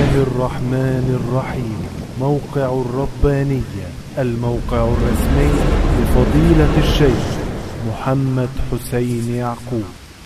الله الرحمن الرحيم موقع الربانية الموقع الرسمي لفضيلة الشيخ محمد حسين يعقوب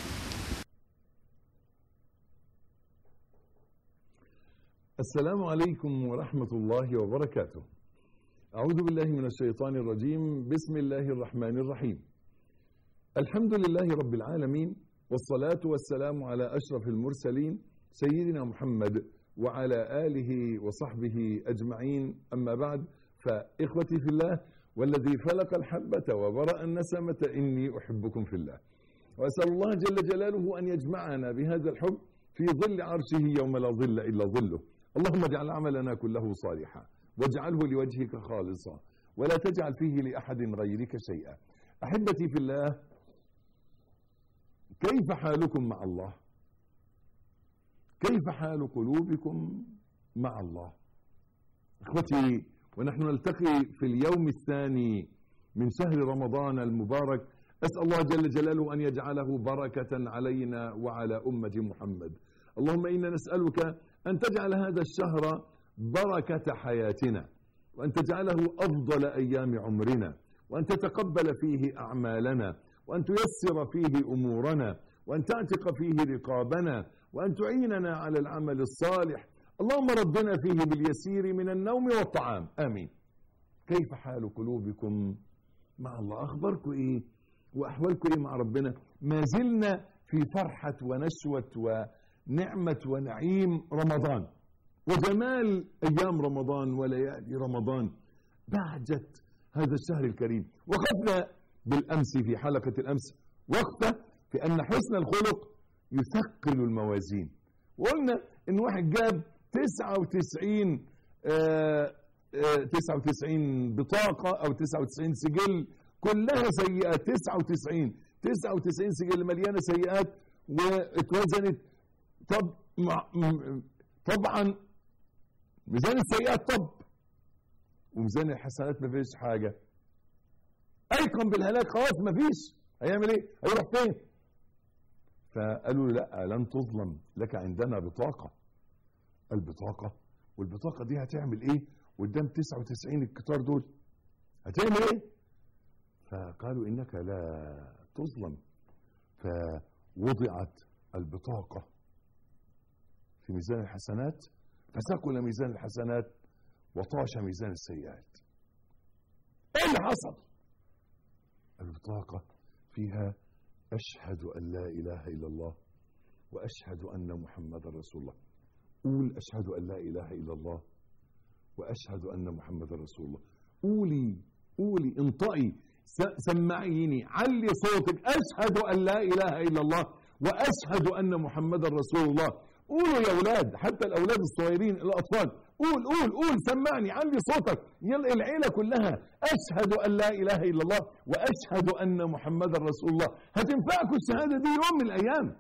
السلام عليكم ورحمة الله وبركاته أعوذ بالله من الشيطان الرجيم بسم الله الرحمن الرحيم الحمد لله رب العالمين والصلاة والسلام على أشرف المرسلين سيدنا محمد وعلى آله وصحبه أجمعين أما بعد فإخوتي في الله والذي فلق الحبة وبرأ النسمة إني أحبكم في الله وأسأل الله جل جلاله أن يجمعنا بهذا الحب في ظل عرشه يوم لا ظل إلا ظله اللهم اجعل عملنا كله صالحا واجعله لوجهك خالصا ولا تجعل فيه لأحد غيرك شيئا أحبتي في الله كيف حالكم مع الله كيف حال قلوبكم مع الله اخوتي ونحن نلتقي في اليوم الثاني من شهر رمضان المبارك أسأل الله جل جلاله أن يجعله بركة علينا وعلى أمة محمد اللهم إنا نسألك أن تجعل هذا الشهر بركة حياتنا وأن تجعله أفضل أيام عمرنا وأن تتقبل فيه أعمالنا وأن تيسر فيه أمورنا وأن تعتق فيه رقابنا وأن تعيننا على العمل الصالح اللهم ردنا فيه باليسير من النوم والطعام آمين كيف حال قلوبكم مع الله أخباركم إيه وأحوالكم إيه مع ربنا ما زلنا في فرحة ونشوة ونعمة ونعيم رمضان وجمال أيام رمضان وليالي رمضان بهجة هذا الشهر الكريم وقفنا بالأمس في حلقة الأمس وقفة في أن حسن الخلق يثقل الموازين وقلنا ان واحد جاب 99 آه آه 99 بطاقة او 99 سجل كلها سيئات 99 99 سجل مليانة سيئات واتوزنت طب طبعا ميزان السيئات طب وميزان الحسنات ما فيش حاجة ايقن بالهلاك خلاص ما فيش هيعمل ايه هيروح فين فقالوا له لا لن تظلم لك عندنا بطاقة البطاقة والبطاقة دي هتعمل ايه قدام 99 الكتار دول هتعمل ايه فقالوا انك لا تظلم فوضعت البطاقة في ميزان الحسنات فثقل ميزان الحسنات وطاش ميزان السيئات ايه اللي حصل البطاقة فيها أشهد أن لا إله إلا الله وأشهد أن محمد رسول الله قول أشهد أن لا إله إلا الله وأشهد أن محمد رسول الله قولي قولي انطقي سمعيني علي صوتك أشهد أن لا إله إلا الله وأشهد أن محمد رسول الله قولوا يا أولاد حتى الأولاد الصغيرين الأطفال قول قول قول سمعني علي صوتك يلا العيلة كلها أشهد أن لا إله إلا الله وأشهد أن محمد رسول الله هتنفعكم الشهادة دي يوم من الأيام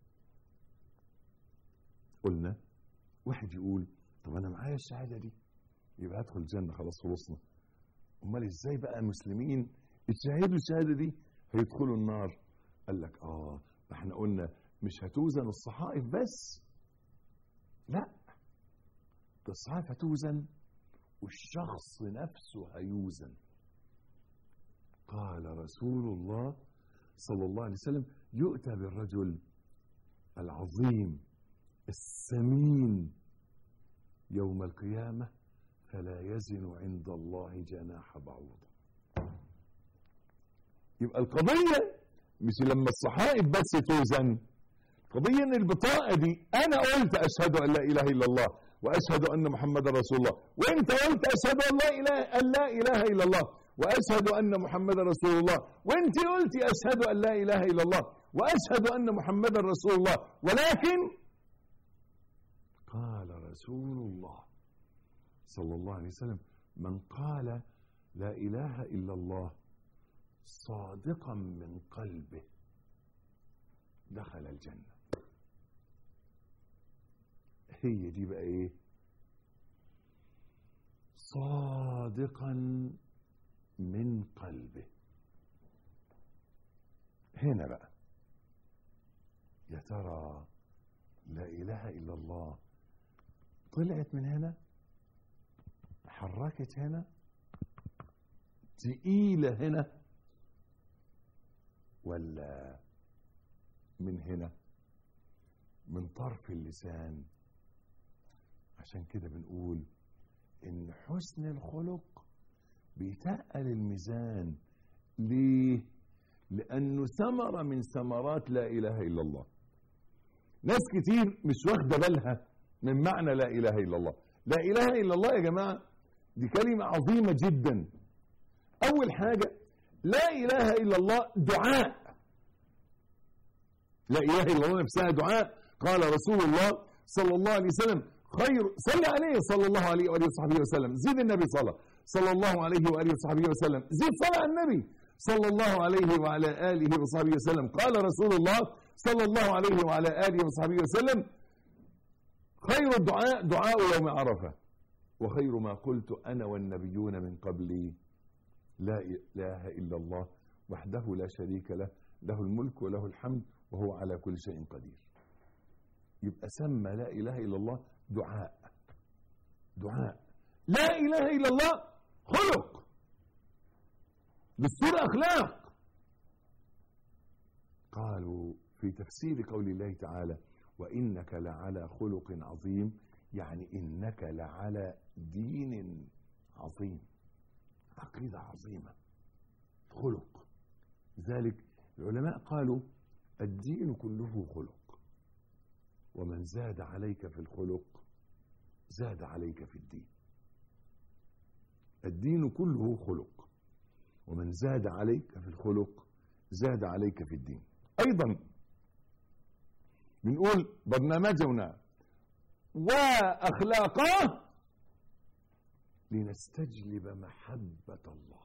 قلنا واحد يقول طب أنا معايا الشهادة دي يبقى هدخل الجنة خلاص خلصنا أمال إزاي بقى المسلمين يشهدوا الشهادة دي هيدخلوا النار قال لك آه احنا قلنا مش هتوزن الصحائف بس لا ده الصحائف هتوزن والشخص نفسه هيوزن قال رسول الله صلى الله عليه وسلم يؤتى بالرجل العظيم السمين يوم القيامة فلا يزن عند الله جناح بعوضة يبقى القضية مش لما الصحائف بس توزن قضية ان البطاقة دي انا قلت اشهد ان لا اله الا الله واشهد ان محمد رسول الله وانت قلت اشهد ان لا اله ان لا اله الا الله واشهد ان محمد رسول الله وانت قلت اشهد ان لا اله الا الله واشهد ان محمد رسول الله ولكن قال رسول الله صلى الله عليه وسلم من قال لا اله الا الله صادقا من قلبه دخل الجنه هي دي بقى ايه صادقا من قلبه هنا بقى يا ترى لا اله الا الله طلعت من هنا حركت هنا تقيلة هنا ولا من هنا من طرف اللسان عشان كده بنقول ان حسن الخلق بيتقل الميزان ليه لانه ثمره من ثمرات لا اله الا الله ناس كتير مش واخده بالها من معنى لا اله الا الله لا اله الا الله يا جماعه دي كلمه عظيمه جدا اول حاجه لا اله الا الله دعاء لا اله الا الله نفسها دعاء قال رسول الله صلى الله عليه وسلم خير صلي عليه صلى الله عليه واله وصحبه وسلم زيد النبي صلى صلى الله عليه واله وصحبه وسلم زيد صلى على النبي صلى الله عليه وعلى اله وصحبه وسلم قال رسول الله صلى الله عليه وعلى اله وصحبه وسلم خير الدعاء دعاء يوم عرفه وخير ما قلت انا والنبيون من قبلي لا اله الا الله وحده لا شريك له له الملك وله الحمد وهو على كل شيء قدير يبقى سمى لا اله الا الله دعاء دعاء لا اله الا الله خلق بالصورة اخلاق قالوا في تفسير قول الله تعالى وانك لعلى خلق عظيم يعني انك لعلى دين عظيم عقيده عظيمه خلق ذلك العلماء قالوا الدين كله خلق ومن زاد عليك في الخلق زاد عليك في الدين الدين كله خلق ومن زاد عليك في الخلق زاد عليك في الدين ايضا بنقول برنامجنا واخلاقه لنستجلب محبه الله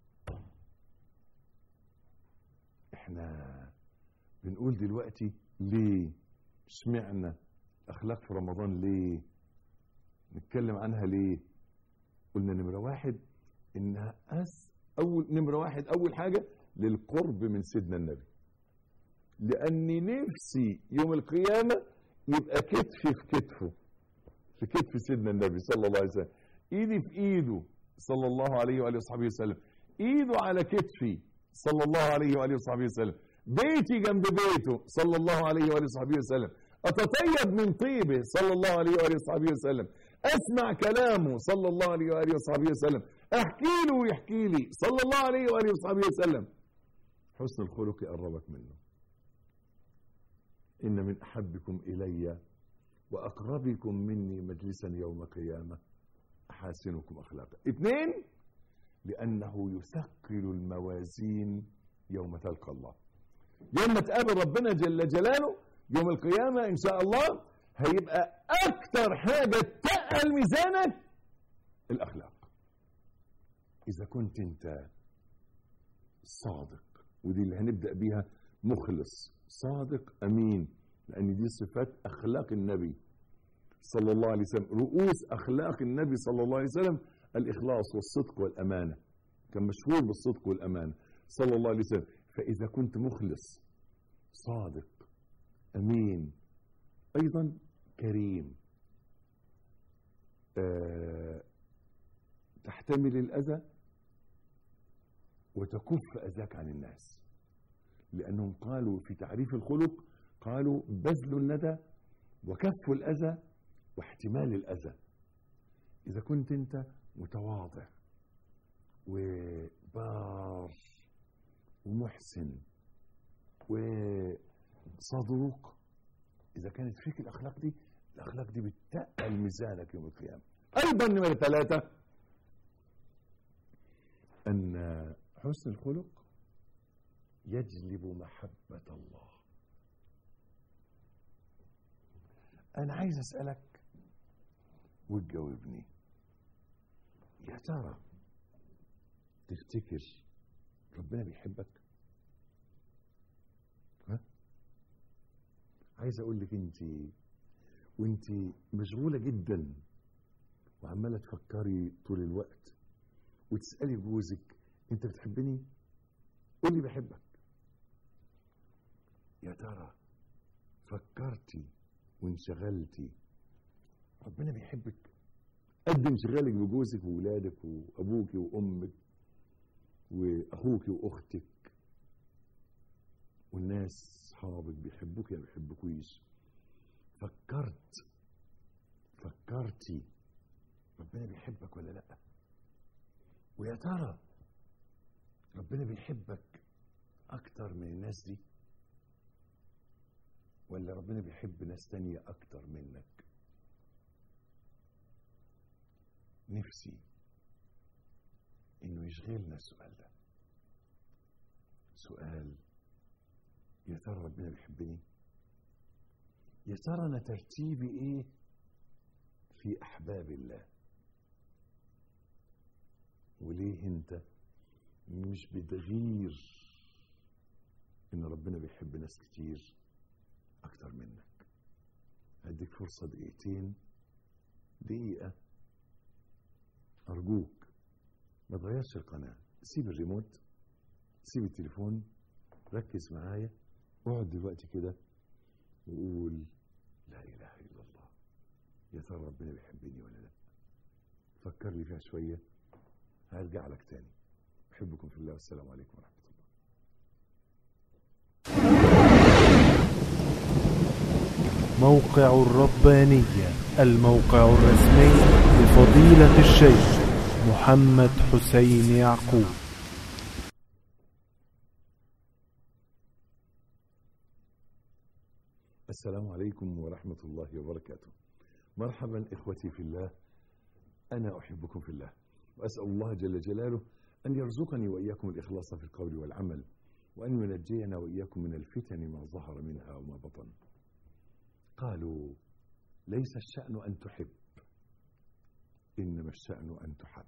احنا بنقول دلوقتي ليه اشمعنى اخلاق في رمضان ليه نتكلم عنها ليه قلنا نمره واحد انها أس اول نمره واحد اول حاجه للقرب من سيدنا النبي لاني نفسي يوم القيامه يبقى كتفي في كتفه في كتف سيدنا النبي صلى الله عليه وسلم ايدي في ايده صلى الله عليه واله وصحبه وسلم ايده على كتفي صلى الله عليه واله وصحبه وسلم بيتي جنب بيته صلى الله عليه واله وصحبه وسلم اتطيب من طيبه صلى الله عليه واله وصحبه وسلم اسمع كلامه صلى الله عليه واله وصحبه وسلم احكي له ويحكي لي صلى الله عليه واله وصحبه وسلم حسن الخلق يقربك منه ان من احبكم الي واقربكم مني مجلسا يوم القيامه احاسنكم اخلاقا اثنين لانه يثقل الموازين يوم تلقى الله يوم تقابل ربنا جل جلاله يوم القيامه ان شاء الله هيبقى اكتر حاجه تقل ميزانك الاخلاق اذا كنت انت صادق ودي اللي هنبدا بيها مخلص صادق امين لان دي صفات اخلاق النبي صلى الله عليه وسلم رؤوس اخلاق النبي صلى الله عليه وسلم الاخلاص والصدق والامانه كان مشهور بالصدق والامانه صلى الله عليه وسلم فاذا كنت مخلص صادق امين ايضا كريم أه تحتمل الاذى وتكف اذاك عن الناس لانهم قالوا في تعريف الخلق قالوا بذل الندى وكف الاذى واحتمال الاذى اذا كنت انت متواضع وبار ومحسن وصدوق اذا كانت فيك الاخلاق دي الاخلاق دي بتقل ميزانك يوم القيامه ايضا نمره ثلاثه ان حسن الخلق يجلب محبه الله انا عايز اسالك وتجاوبني يا ترى تفتكر ربنا بيحبك ها عايز اقول لك انت وانت مشغوله جدا وعماله تفكري طول الوقت وتسالي جوزك انت بتحبني قول لي بحبك يا ترى فكرتي وانشغلتي ربنا بيحبك قد انشغالك بجوزك وولادك وابوك وامك واخوك واختك والناس اصحابك بيحبوك يا بيحبكويش فكرت فكرتي ربنا بيحبك ولا لا ويا ترى ربنا بيحبك اكتر من الناس دي ولا ربنا بيحب ناس تانية اكتر منك نفسي انه يشغلنا السؤال ده سؤال يا ترى ربنا بيحبني يا ترى انا ترتيبي ايه في احباب الله وليه انت مش بتغير ان ربنا بيحب ناس كتير اكتر منك هديك فرصة دقيقتين دقيقة ارجوك ما تغيرش القناة سيب الريموت سيب التليفون ركز معايا اقعد دلوقتي كده وقول لا اله الا الله يا ترى ربنا بيحبني ولا لا فكر لي فيها شويه هرجع لك تاني احبكم في الله والسلام عليكم ورحمه الله موقع الربانية الموقع الرسمي لفضيلة الشيخ محمد حسين يعقوب السلام عليكم ورحمه الله وبركاته مرحبا اخوتي في الله انا احبكم في الله واسال الله جل جلاله ان يرزقني واياكم الاخلاص في القول والعمل وان ينجينا واياكم من الفتن ما ظهر منها وما بطن قالوا ليس الشأن أن تحب إنما الشأن أن تحب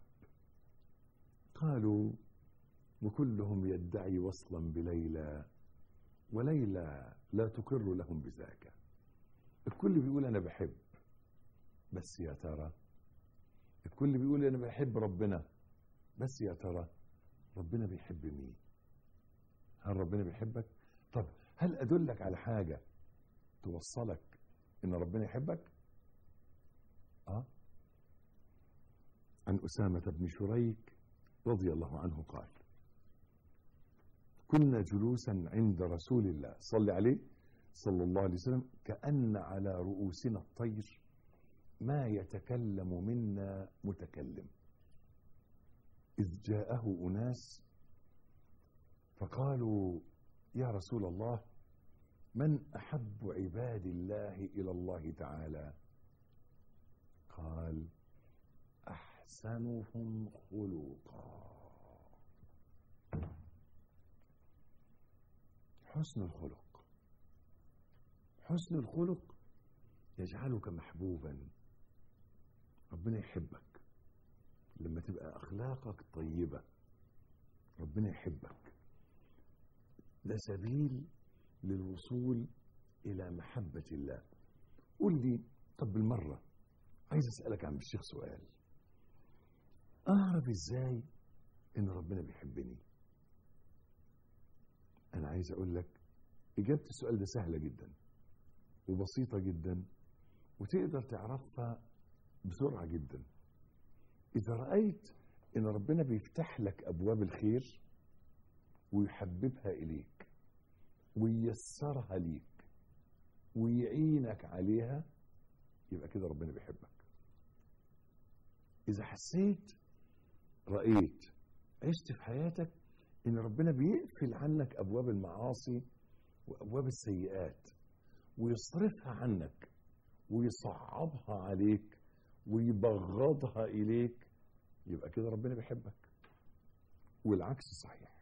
قالوا وكلهم يدعي وصلا بليلى وليلى لا تقر لهم بذاك الكل بيقول أنا بحب بس يا ترى الكل بيقول أنا بحب ربنا بس يا ترى ربنا بيحب مين هل ربنا بيحبك طب هل أدلك على حاجة توصلك ان ربنا يحبك اه عن اسامه بن شريك رضي الله عنه قال كنا جلوسا عند رسول الله صلى عليه صلى الله عليه وسلم كأن على رؤوسنا الطير ما يتكلم منا متكلم إذ جاءه أناس فقالوا يا رسول الله من احب عباد الله الى الله تعالى قال احسنهم خلقا حسن الخلق حسن الخلق يجعلك محبوبا ربنا يحبك لما تبقى اخلاقك طيبه ربنا يحبك ده سبيل للوصول إلى محبة الله قول لي طب بالمرة عايز أسألك عن الشيخ سؤال أعرف إزاي إن ربنا بيحبني أنا عايز أقول لك إجابة السؤال ده سهلة جدا وبسيطة جدا وتقدر تعرفها بسرعة جدا إذا رأيت إن ربنا بيفتح لك أبواب الخير ويحببها إليك وييسرها ليك ويعينك عليها يبقى كده ربنا بيحبك إذا حسيت رأيت عشت في حياتك إن ربنا بيقفل عنك أبواب المعاصي وأبواب السيئات ويصرفها عنك ويصعبها عليك ويبغضها إليك يبقى كده ربنا بيحبك والعكس صحيح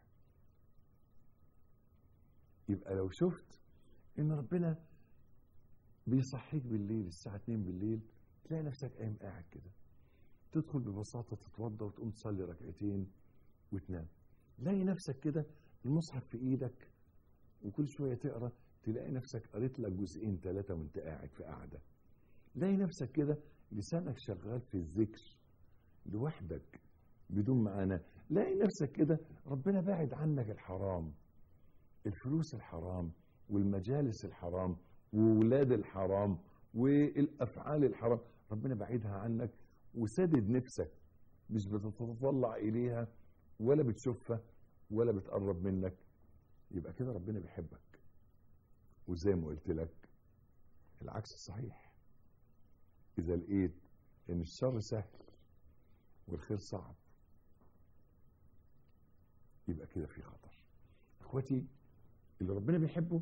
يبقى لو شفت ان ربنا بيصحيك بالليل الساعة 2 بالليل تلاقي نفسك قايم قاعد كده تدخل ببساطة تتوضى وتقوم تصلي ركعتين وتنام تلاقي نفسك كده المصحف في ايدك وكل شوية تقرا تلاقي نفسك قريت لك جزئين ثلاثة وانت قاعد في قاعدة تلاقي نفسك كده لسانك شغال في الذكر لوحدك بدون معنى لاقي نفسك كده ربنا باعد عنك الحرام الفلوس الحرام والمجالس الحرام وولاد الحرام والافعال الحرام ربنا بعيدها عنك وسدد نفسك مش بتتطلع اليها ولا بتشوفها ولا بتقرب منك يبقى كده ربنا بيحبك وزي ما قلت لك العكس صحيح اذا لقيت ان الشر سهل والخير صعب يبقى كده في خطر اخوتي اللي ربنا بيحبه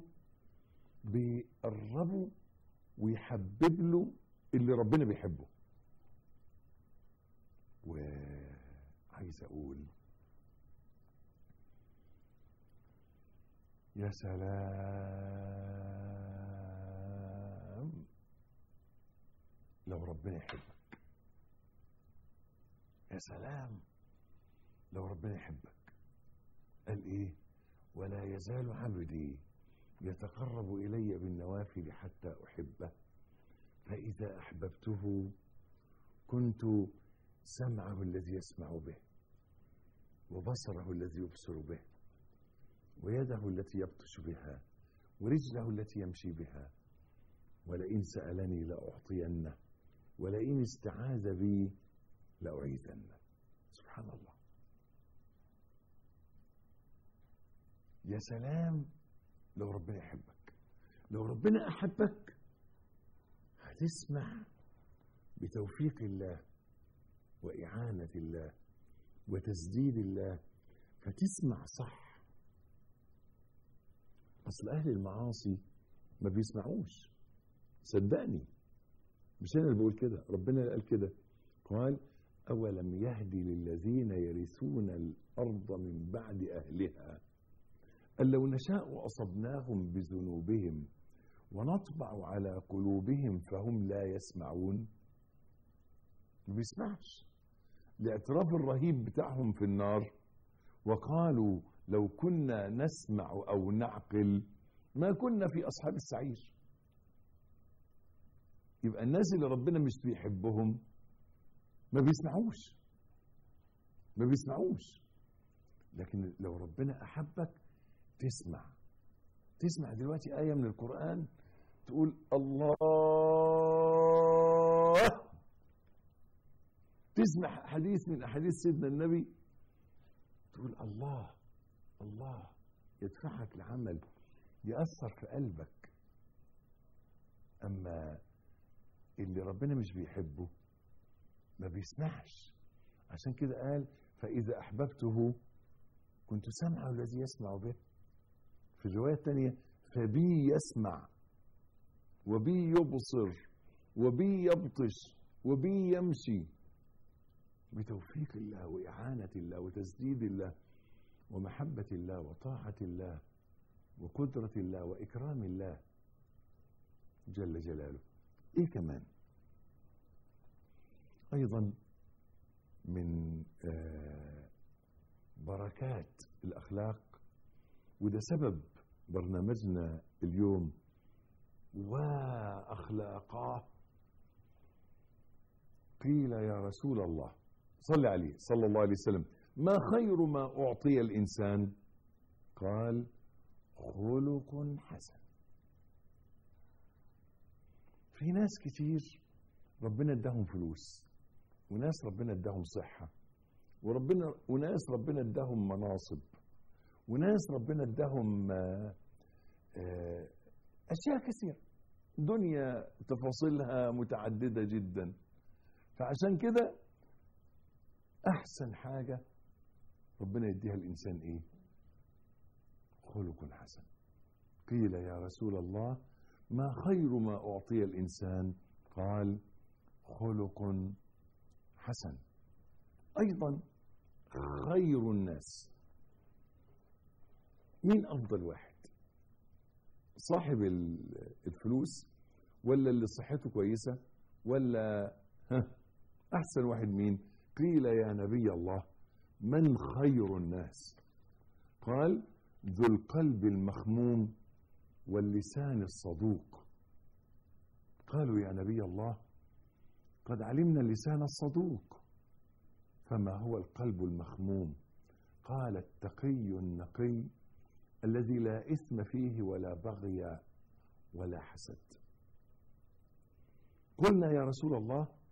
بيقربه ويحبب له اللي ربنا بيحبه وعايز اقول يا سلام لو ربنا يحبك يا سلام لو ربنا يحبك قال ايه ولا يزال عبدي يتقرب الي بالنوافل حتى احبه فاذا احببته كنت سمعه الذي يسمع به وبصره الذي يبصر به ويده التي يبطش بها ورجله التي يمشي بها ولئن سالني لاعطينه ولئن استعاذ بي لاعيذنه سبحان الله يا سلام لو ربنا يحبك لو ربنا احبك هتسمع بتوفيق الله واعانه الله وتسديد الله فتسمع صح اصل اهل المعاصي ما بيسمعوش صدقني مش انا اللي بقول كده ربنا اللي قال كده قال اولم يهدي للذين يرثون الارض من بعد اهلها أن لو نشاء أصبناهم بذنوبهم ونطبع على قلوبهم فهم لا يسمعون ما بيسمعش الاعتراف الرهيب بتاعهم في النار وقالوا لو كنا نسمع أو نعقل ما كنا في أصحاب السعير يبقى الناس اللي ربنا مش بيحبهم ما بيسمعوش ما بيسمعوش لكن لو ربنا أحبك تسمع تسمع دلوقتي آية من القرآن تقول الله تسمع حديث من أحاديث سيدنا النبي تقول الله الله يدفعك لعمل يأثر في قلبك أما اللي ربنا مش بيحبه ما بيسمعش عشان كده قال فإذا أحببته كنت سمعه الذي يسمع به في الرواية الثانية فبي يسمع وبي يبصر وبي يبطش وبي يمشي بتوفيق الله وإعانة الله وتسديد الله ومحبة الله وطاعة الله وقدرة الله وإكرام الله جل جلاله إيه كمان أيضا من آه بركات الأخلاق وده سبب برنامجنا اليوم وأخلاقاه قيل يا رسول الله صل عليه صلى الله عليه وسلم ما خير ما أعطي الإنسان قال خلق حسن في ناس كتير ربنا اداهم فلوس وناس ربنا اداهم صحة وربنا وناس ربنا اداهم مناصب وناس ربنا اداهم أشياء كثيرة دنيا تفاصيلها متعددة جدا فعشان كده أحسن حاجة ربنا يديها الإنسان إيه خلق حسن قيل يا رسول الله ما خير ما أعطي الإنسان قال خلق حسن أيضا خير الناس مين أفضل واحد صاحب الفلوس ولا اللي صحته كويسة ولا أحسن واحد مين قيل يا نبي الله من خير الناس قال ذو القلب المخموم واللسان الصدوق قالوا يا نبي الله قد علمنا اللسان الصدوق فما هو القلب المخموم قال التقي النقي الذي لا إثم فيه ولا بغي ولا حسد قلنا يا رسول الله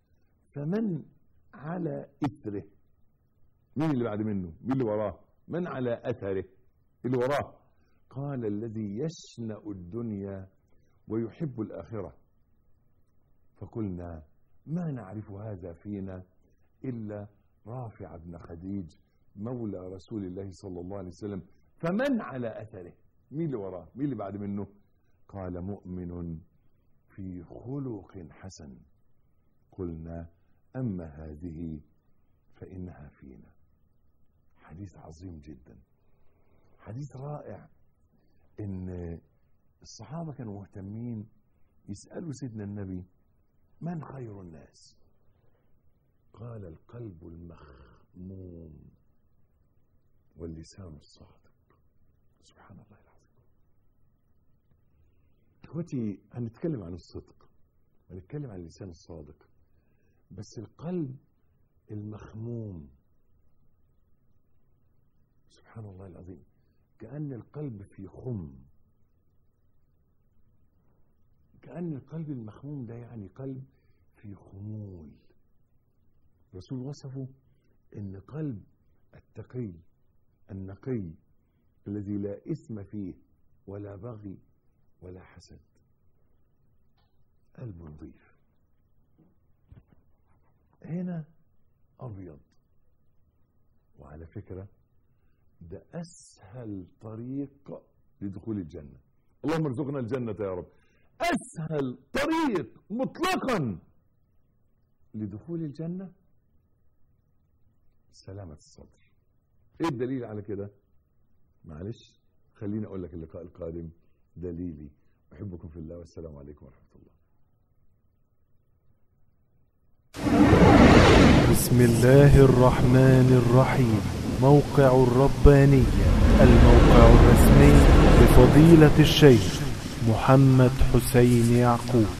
فمن على إثره مين اللي بعد منه مين اللي وراه من على أثره اللي وراه قال الذي يشنأ الدنيا ويحب الآخرة فقلنا ما نعرف هذا فينا إلا رافع بن خديج مولى رسول الله صلى الله عليه وسلم فمن على أثره مين اللي وراه مين اللي بعد منه قال مؤمن في خلق حسن قلنا أما هذه فإنها فينا حديث عظيم جدا حديث رائع ان الصحابة كانوا مهتمين يسألوا سيدنا النبي من خير الناس قال القلب المخموم واللسان الصادق سبحان الله العظيم اخوتي هنتكلم عن الصدق هنتكلم عن اللسان الصادق بس القلب المخموم سبحان الله العظيم كأن القلب في خم كأن القلب المخموم ده يعني قلب في خمول الرسول وصفه ان قلب التقي النقي الذي لا إثم فيه ولا بغي ولا حسد قلب نظيف هنا أبيض وعلى فكرة ده أسهل طريق لدخول الجنة اللهم ارزقنا الجنة يا رب أسهل طريق مطلقا لدخول الجنة سلامة الصدر ايه الدليل على كده معلش خليني اقول لك اللقاء القادم دليلي احبكم في الله والسلام عليكم ورحمة الله بسم الله الرحمن الرحيم موقع الربانية الموقع الرسمي لفضيلة الشيخ محمد حسين يعقوب